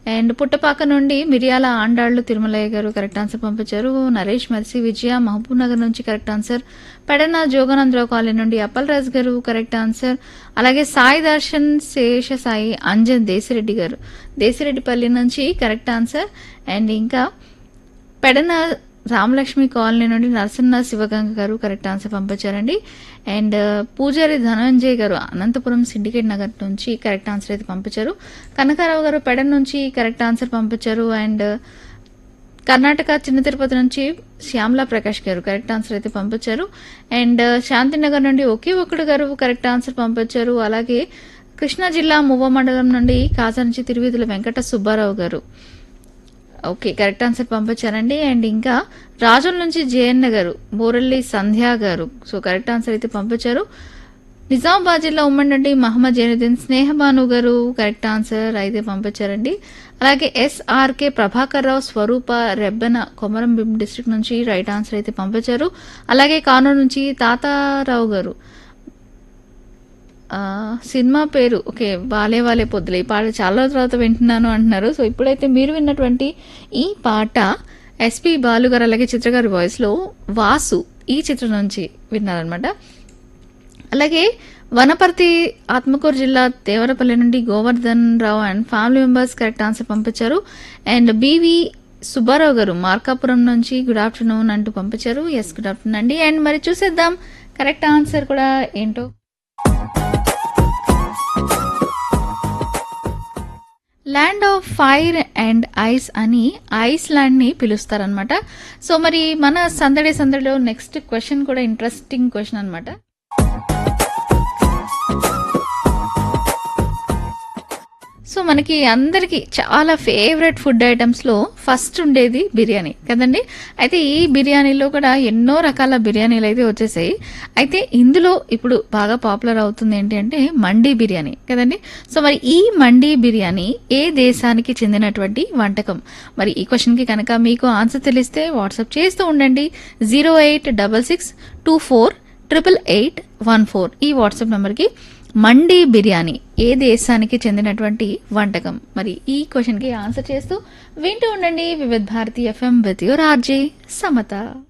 and Puttapaka నుండి మిరియాల ఆండాళ్లు తిరుమలయ్య గారు కరెక్ట్ ఆన్సర్ పంపించారు నరేష్ మర్సి విజయ మహబూబ్ నగర్ నుంచి correct answer Pedana Joganandarao colony నుండి అప్పల్ రాజ్ గారు కరెక్ట్ ఆన్సర్ అలాగే సాయి దర్శన్ శేష సాయి అంజన్ దేశిరెడ్డి గారు దేశిరెడ్డిపల్లి నుంచి కరెక్ట్ ఆన్సర్ అండ్ ఇంకా పెడన రామలక్ష్మి కాలనీ నుండి నరసన్న శివగంగ గారు కరెక్ట్ ఆన్సర్ పంపించారండి అండ్ పూజారి ధనంజయ్ గారు అనంతపురం సిండికేట్ నగర్ నుంచి కరెక్ట్ ఆన్సర్ అయితే పంపించారు కనకారావు గారు పెడన నుంచి కరెక్ట్ ఆన్సర్ పంపించారు అండ్ కర్ణాటక చిన్న తిరుపతి నుంచి శ్యామలా ప్రకాష్ గారు కరెక్ట్ ఆన్సర్ అయితే పంపించారు అండ్ శాంతినగర్ నుండి ఒకే ఒక్కడు గారు కరెక్ట్ ఆన్సర్ పంపించారు అలాగే కృష్ణా జిల్లా మువ్వ మండలం నుండి కాజా నుంచి తిరువీధుల Venkata Subbarao garu okay correct answer పంపించారండి అండ్ ఇంకా రాజుల నుంచి జయన్న గారు బోరల్లి సంధ్య గారు సో కరెక్ట్ ఆన్సర్ అయితే పంపించారు నిజామాబాద్ జిల్లా ఉమ్మడి నుండి మహమ్మద్ జైనుద్దీన్ స్నేహబాను గారు కరెక్ట్ ఆన్సర్ అయితే పంపించారండి అలాగే ఎస్ఆర్కే ప్రభాకర్ రావు స్వరూప రెబ్బెన కొమరంభీం డిస్ట్రిక్ట్ నుంచి రైట్ ఆన్సర్ అయితే పంపించారు అలాగే కానూరు నుంచి తాతారావు గారు ఆ, సినిమా పేరు ఓకే వాలే వాలే పొద్దులే ఈ పాట చాలా రోజుల తర్వాత వింటున్నాను అంటున్నారు సో ఇప్పుడైతే మీరు విన్నటువంటి ఈ పాట ఎస్పి బాలు గారు అలాగే చిత్ర గారి వాయిస్లో వాసు ఈ చిత్రం నుంచి విన్నారనమాట అలాగే వనపర్తి ఆత్మకూరు జిల్లా దేవరపల్లి నుండి Govardhan Rao and family members correct answer పంపించారు అండ్ బీవీ సుబ్బారావు గారు మార్కాపురం నుంచి గుడ్ ఆఫ్టర్నూన్ అంటూ పంపించారు ఎస్ గుడ్ ఆఫ్టర్నూన్ అండి అండ్ మరి చూసేద్దాం కరెక్ట్ ఆన్సర్ కూడా ఏంటో land of fire and ice అని ఐస్లాండ్ ని పిలుస్తారనమాట సో మరి మన సందడి సందడిలో నెక్స్ట్ క్వశ్చన్ కూడా ఇంట్రెస్టింగ్ క్వశ్చన్ అనమాట సో మనకి అందరికి చాలా ఫేవరెట్ ఫుడ్ ఐటమ్స్లో ఫస్ట్ ఉండేది బిర్యానీ కదండి అయితే ఈ బిర్యానీలో కూడా ఎన్నో రకాల బిర్యానీలు అయితే వచ్చేసాయి అయితే ఇందులో ఇప్పుడు బాగా పాపులర్ అవుతుంది ఏంటి అంటే మండీ బిర్యానీ కదండి సో మరి ఈ మండీ బిర్యానీ ఏ దేశానికి చెందినటువంటి వంటకం మరి ఈ క్వశ్చన్కి కనుక మీకు ఆన్సర్ తెలిస్తే వాట్సాప్ చేస్తూ ఉండండి zero eight double six two four triple eight one four ఈ వాట్సాప్ నెంబర్కి మండీ బిర్యానీ ఏ దేశానికి చెందినటువంటి వంటకం మరి ఈ క్వశ్చన్కి ఆన్సర్ చేస్తూ వింటూ ఉండండి Vividh Bharati FM with your RJ Samata